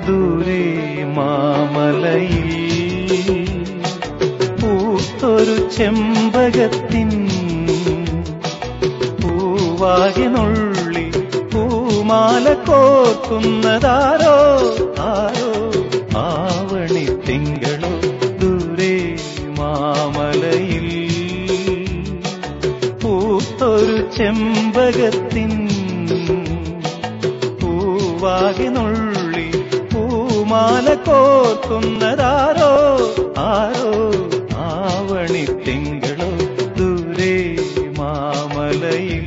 ദൂരെ മാമലയിൽ പൂത്തൊരു ചെമ്പകത്തിൻ പൂവാകെ നുള്ളി പൂമാല കോർക്കുന്നതാരോ ആരോ ആവണി തിങ്കളോ ദൂരെ മാമലയിൽ പൂത്തൊരു ചെമ്പകത്തിൻ പൂവാകെ നുള്ളി പൂമാല കോർക്കുന്നതാരോ ആരോ ആവണി തിങ്കളോ ദൂരെ മാമലയിൽ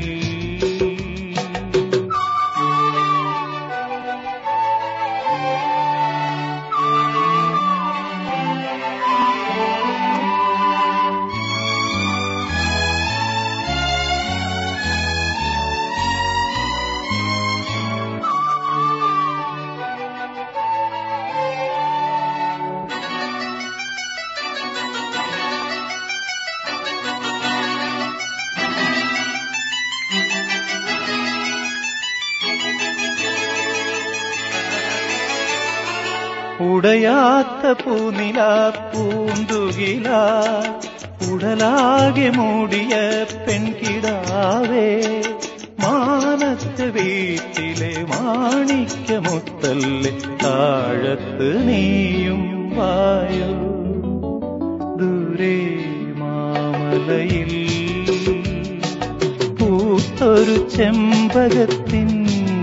ഉടയാത്ത പൂനില പൂന്തുകില ഉടലാകെ മൂടിയ പെൺകിടാവേ മാനത്ത് വീട്ടിലെ മാണിക്യമുത്തല്ലേ താഴത്ത് നീയും വായോ ദൂരെ മാമലയിൽ പൂത്തൊരു ചെമ്പകത്തിൻ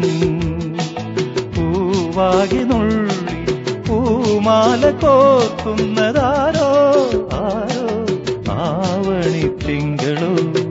പൂവാകി നുള്ളി പൂമാല കോർക്കുന്നതാരോ ആരോ ആവണി തിങ്കളോ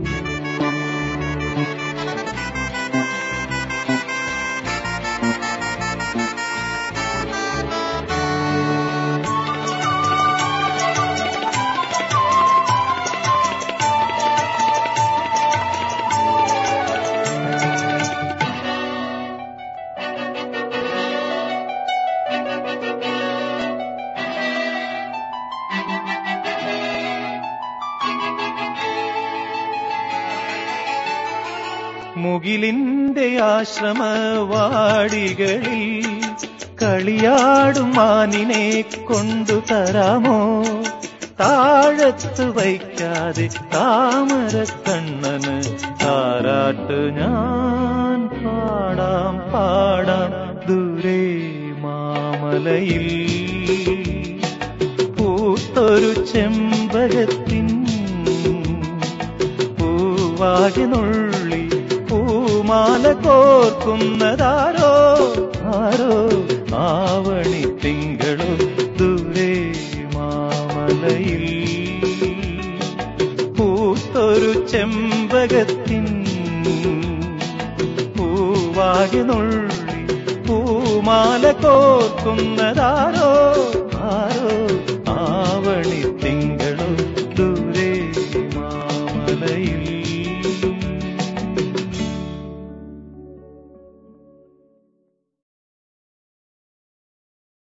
മുകിലിന്റെ ആശ്രമവാടികളിൽ കളിയാടും മാനിനെ കൊണ്ടു തരാമോ താഴത്ത് വയ്ക്കാതെ താമര കണ്ണന് താരാട്ട് ഞാൻ പാടാം പാടാം ദൂരെ മാമലയിൽ പൂത്തൊരു ചെമ്പകത്തിൻ പൂവാകെ നുള്ളി പൂമാല കോർക്കുന്നതാരോ ആരോ ആവണി തിങ്കളോ ദൂരെ മാമലയിൽ പൂത്തൊരു ചെമ്പകത്തിൻ പൂവാകെ നുള്ളി പൂമാല കോർക്കുന്നതാരോ ആരോ